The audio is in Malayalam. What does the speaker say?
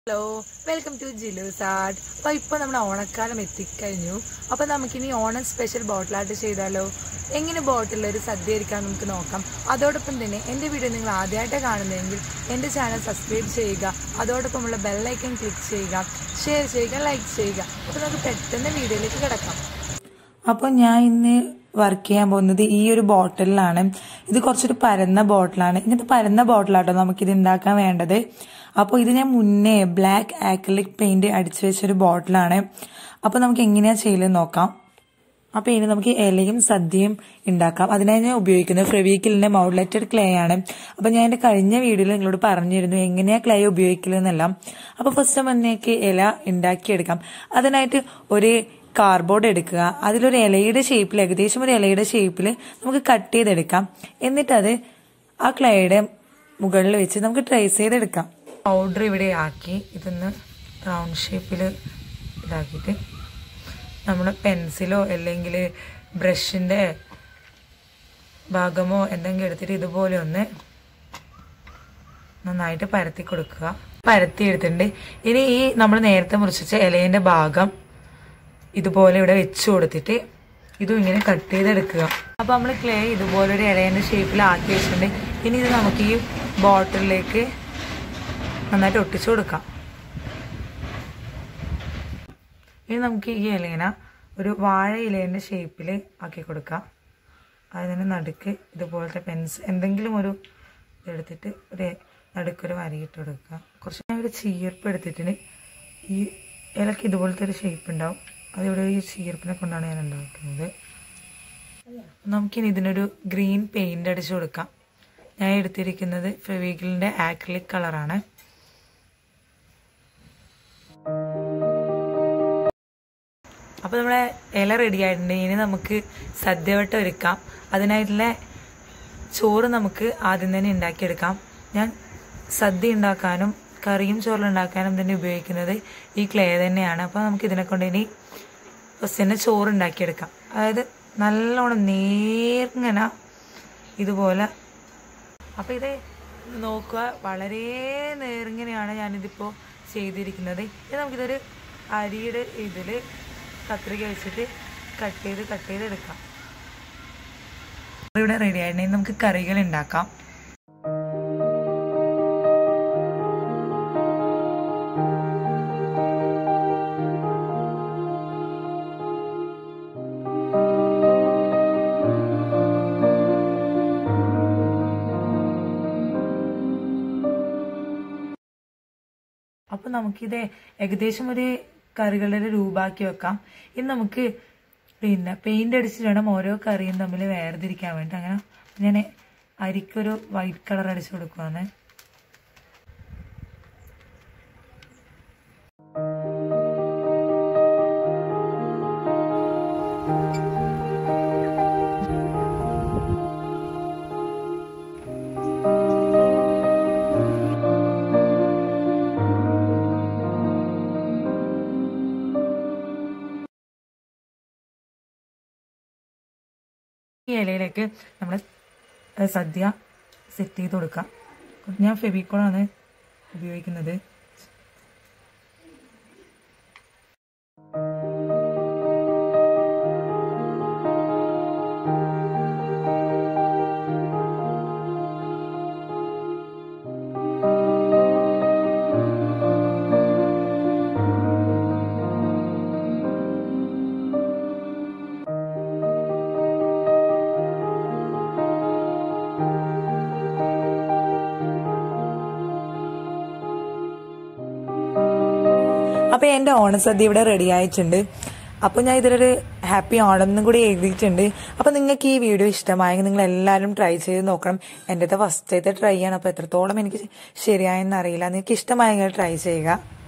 ഹലോ വെൽക്കം ടു ജിലൂസ് ആർട്ട് അപ്പോൾ ഇപ്പോൾ നമ്മുടെ ഓണക്കാലം എത്തിക്കഴിഞ്ഞു അപ്പോൾ നമുക്കിനി ഓണം സ്പെഷ്യൽ ബോട്ടിൽ ആർട്ട് ചെയ്താലോ എങ്ങനെ ബോട്ടിൽ ഒരു സദ്യ ഒരുക്കാൻ നമുക്ക് നോക്കാം അതോടൊപ്പം തന്നെ എൻ്റെ വീഡിയോ നിങ്ങൾ ആദ്യമായിട്ട് കാണുന്നതെങ്കിൽ എൻ്റെ ചാനൽ സബ്സ്ക്രൈബ് ചെയ്യുക അതോടൊപ്പമുള്ള ബെല്ലൈക്കൺ ക്ലിക്ക് ചെയ്യുക ഷെയർ ചെയ്യുക ലൈക്ക് ചെയ്യുക അപ്പോൾ നമുക്ക് പെട്ടെന്ന് വീഡിയോയിലേക്ക് കിടക്കാം അപ്പോൾ ഞാൻ ഇന്ന് വർക്ക് ചെയ്യാൻ പോകുന്നത് ഈ ഒരു ബോട്ടിലാണ് ഇത് കുറച്ചൊരു പരന്ന ബോട്ടിലാണ് ഇങ്ങനത്തെ പരന്ന ബോട്ടിലാട്ടോ നമുക്കിത് ഉണ്ടാക്കാൻ വേണ്ടത് അപ്പോൾ ഇത് ഞാൻ മുന്നേ ബ്ലാക്ക് ആക്രിലിക് പെയിന്റ് അടിച്ചു വെച്ചൊരു ബോട്ടിലാണ് അപ്പോൾ നമുക്ക് എങ്ങനെയാ ചെയ്യലെന്ന് നോക്കാം അപ്പോൾ ഇനി നമുക്ക് ഇലയും സദ്യയും ഉണ്ടാക്കാം അതിനായി ഞാൻ ഉപയോഗിക്കുന്നത് ഫ്രെവിക്കിലിന്റെ മൗഡ്ലെറ്റഡ് ക്ലേ ആണ് അപ്പോൾ ഞാൻ എൻ്റെ കഴിഞ്ഞ വീഡിയോയിൽ നിങ്ങളോട് പറഞ്ഞിരുന്നു എങ്ങനെയാ ക്ലേ ഉപയോഗിക്കലെന്നെല്ലാം അപ്പോൾ ഫസ്റ്റ് മുന്നേക്ക് ഇല ഉണ്ടാക്കിയെടുക്കാം അതിനായിട്ട് ഒരു കാർഡ്ബോർഡ് എടുക്കുക അതിലൊരു ഇലയുടെ ഷേപ്പിൽ ഏകദേശം ഒരു ഇലയുടെ ഷേപ്പിൽ നമുക്ക് കട്ട് ചെയ്തെടുക്കാം എന്നിട്ടത് ആ ക്ലേയുടെ മുകളിൽ വെച്ച് നമുക്ക് ട്രേസ് ചെയ്തെടുക്കാം പൗഡർ ഇവിടെ ആക്കി ഇതൊന്ന് റൗണ്ട് ഷേപ്പിൽ ഇതാക്കിയിട്ട് നമ്മൾ പെൻസിലോ അല്ലെങ്കിൽ ബ്രഷിൻ്റെ ഭാഗമോ എന്തെങ്കിലും എടുത്തിട്ട് ഇതുപോലെ ഒന്ന് നന്നായിട്ട് പരത്തി കൊടുക്കുക പരത്തി എടുത്തിട്ടുണ്ട് ഇനി ഈ നമ്മൾ നേരത്തെ മുറിച്ച ഇലേൻ്റെ ഭാഗം ഇതുപോലെ ഇവിടെ വെച്ച് കൊടുത്തിട്ട് ഇതും ഇങ്ങനെ കട്ട് ചെയ്തെടുക്കുക അപ്പോൾ നമ്മൾ ക്ലേ ഇതുപോലെ ഒരു ഇലേൻ്റെ ഷേപ്പിൽ ആക്കി വെച്ചിട്ടുണ്ട് ഇനി ഇത് നമുക്ക് ഈ ബോട്ടിലേക്ക് നന്നായിട്ട് ഒട്ടിച്ചു കൊടുക്കാം ഇനി നമുക്ക് ഈ ഇലേന ഒരു വാഴ ഇലേൻ്റെ ഷേപ്പിൽ ആക്കി കൊടുക്കാം അതിന് നടുക്ക് ഇതുപോലത്തെ പെൻസ് എന്തെങ്കിലും ഒരു ഇതെടുത്തിട്ട് ഒരു നടുക്കൊരു വരയിട്ട് കൊടുക്കുക കുറച്ച് ഞാൻ ഒരു ചീർപ്പ് എടുത്തിട്ട് ഈ ഇലക്ക് ഇതുപോലത്തെ ഒരു ഷേപ്പ് ഉണ്ടാവും അതിവിടെ ഈ ചീർപ്പിനെ കൊണ്ടാണ് ഞാൻ ഉണ്ടാക്കുന്നത് നമുക്കിനി ഇതിനൊരു ഗ്രീൻ പെയിന്റ് അടിച്ചു കൊടുക്കാം ഞാൻ എടുത്തിരിക്കുന്നത് ഫെവിഗിലിന്റെ ആക്രിലിക് കളറാണ് അപ്പോൾ നമ്മുടെ ഇല റെഡി ആയിട്ടുണ്ട് ഇനി നമുക്ക് സദ്യവട്ടം ഒരുക്കാം അതിനായിട്ടുള്ള ചോറ് നമുക്ക് ആദ്യം തന്നെ ഉണ്ടാക്കിയെടുക്കാം ഞാൻ സദ്യ ഉണ്ടാക്കാനും കറിയും ചോറും ഉണ്ടാക്കാനും തന്നെ ഉപയോഗിക്കുന്നത് ഈ ക്ലേ തന്നെയാണ് അപ്പോൾ നമുക്ക് ഇതിനെ കൊണ്ട് ഇനി ഫസ്റ്റ് തന്നെ ചോറ് ഉണ്ടാക്കിയെടുക്കാം അതായത് നല്ലോണം നേർങ്ങനെ ഇതുപോലെ അപ്പോൾ ഇത് നോക്കുക വളരെ നേർങ്ങനെയാണ് ഞാനിതിപ്പോൾ ചെയ്തിരിക്കുന്നത് ഇത് നമുക്കിതൊരു അരിയുടെ ഇതിൽ കത്രിക വെച്ചിട്ട് കട്ട് ചെയ്ത് കട്ട് ചെയ്ത് എടുക്കാം ഇവിടെ റെഡി ആയിട്ടുണ്ടെങ്കിൽ നമുക്ക് കറികൾ ഉണ്ടാക്കാം അപ്പൊ നമുക്കിത് ഏകദേശം ഒരു കറികളുടെ രൂപമാക്കി വെക്കാം ഇനി നമുക്ക് പിന്നെ പെയിന്റ് അടിച്ചിട്ട് വേണം ഓരോ കറിയും തമ്മിൽ വേർതിരിക്കാൻ വേണ്ടി അങ്ങനെ ഞാൻ അരിക്കൊരു വൈറ്റ് കളർ അടിച്ചു കൊടുക്കുവാണ് ഈ ഇലയിലേക്ക് നമ്മൾ സദ്യ സെറ്റ് ചെയ്ത് കൊടുക്കാം ഞാൻ ഫെബിക്കോളാണ് ഉപയോഗിക്കുന്നത് അപ്പൊ എന്റെ ഓണസദ്യ ഇവിടെ റെഡി ആയിട്ടുണ്ട് അപ്പൊ ഞാൻ ഇതിലൊരു ഹാപ്പി ഓണം എന്നും കൂടി എഴുതിയിട്ടുണ്ട് അപ്പൊ നിങ്ങൾക്ക് ഈ വീഡിയോ ഇഷ്ടമായെങ്കിൽ നിങ്ങൾ എല്ലാവരും ട്രൈ ചെയ്ത് നോക്കണം എൻ്റെ ഫസ്റ്റത്തെ ട്രൈ ആണ് അപ്പൊ എത്രത്തോളം എനിക്ക് ശരിയായെന്ന് അറിയില്ല നിങ്ങൾക്ക് ഇഷ്ടമായെങ്കിൽ ട്രൈ ചെയ്യുക